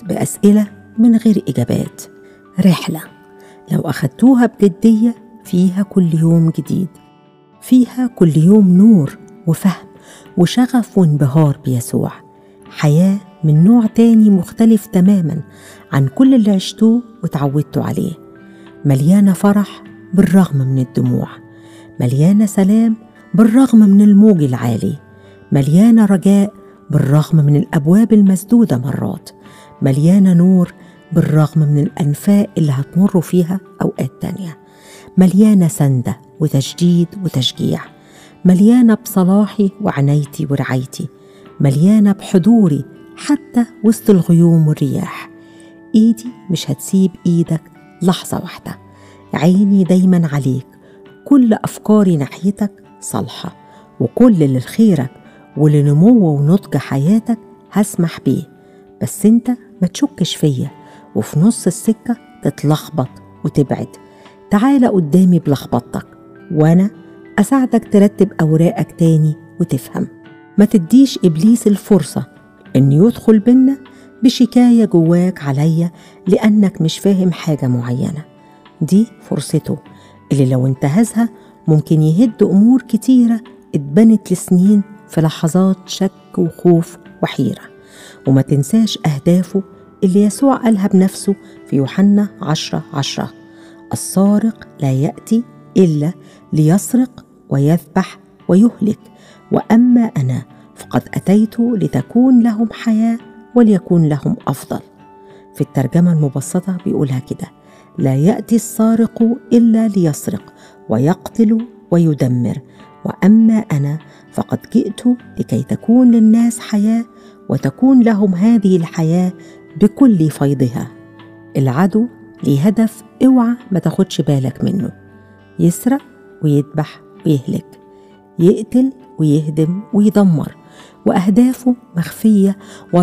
بأسئلة من غير إجابات رحلة لو أخدتوها بجدية فيها كل يوم جديد فيها كل يوم نور وفهم وشغف وانبهار بيسوع حياة من نوع تاني مختلف تماما عن كل اللي عشتوه وتعودتوا عليه مليانة فرح بالرغم من الدموع مليانة سلام بالرغم من الموج العالي مليانة رجاء بالرغم من الأبواب المسدودة مرات مليانة نور بالرغم من الأنفاق اللي هتمروا فيها أوقات تانية مليانة سندة وتشديد وتشجيع مليانة بصلاحي وعنايتي ورعايتي مليانة بحضوري حتى وسط الغيوم والرياح ايدي مش هتسيب ايدك لحظة واحدة عيني دايما عليك كل أفكاري ناحيتك صالحة وكل اللي لخيرك ولنمو ونضج حياتك هسمح بيه بس انت ما تشكش فيا وفي نص السكة تتلخبط وتبعد تعالى قدامي بلخبطتك وأنا أساعدك ترتب أوراقك تاني وتفهم ما تديش إبليس الفرصة إن يدخل بينا بشكاية جواك عليا لأنك مش فاهم حاجة معينة دي فرصته اللي لو انتهزها ممكن يهد أمور كتيرة اتبنت لسنين في لحظات شك وخوف وحيرة وما تنساش أهدافه اللي يسوع قالها بنفسه في يوحنا عشرة عشرة السارق لا يأتي إلا ليسرق ويذبح ويهلك وأما أنا فقد أتيت لتكون لهم حياة وليكون لهم أفضل في الترجمة المبسطة بيقولها كده لا يأتي السارق إلا ليسرق ويقتل ويدمر وأما أنا فقد جئت لكي تكون للناس حياة وتكون لهم هذه الحياة بكل فيضها العدو ليه هدف اوعى ما تاخدش بالك منه يسرق ويذبح ويهلك يقتل ويهدم ويدمر واهدافه مخفيه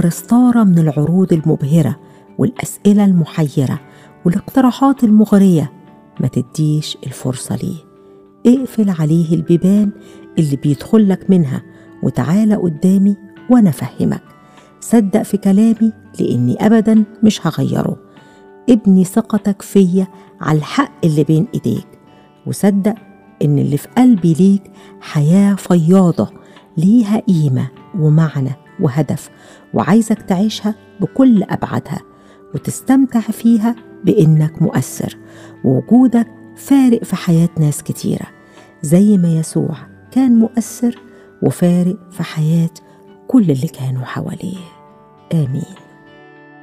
ورا من العروض المبهره والاسئله المحيره والاقتراحات المغريه ما تديش الفرصه ليه اقفل عليه البيبان اللي بيدخل لك منها وتعالى قدامي وانا افهمك صدق في كلامي لاني ابدا مش هغيره ابني ثقتك فيا على الحق اللي بين ايديك وصدق ان اللي في قلبي ليك حياه فياضه ليها قيمه ومعنى وهدف وعايزك تعيشها بكل ابعادها وتستمتع فيها بانك مؤثر ووجودك فارق في حياه ناس كتيره زي ما يسوع كان مؤثر وفارق في حياه كل اللي كانوا حواليه امين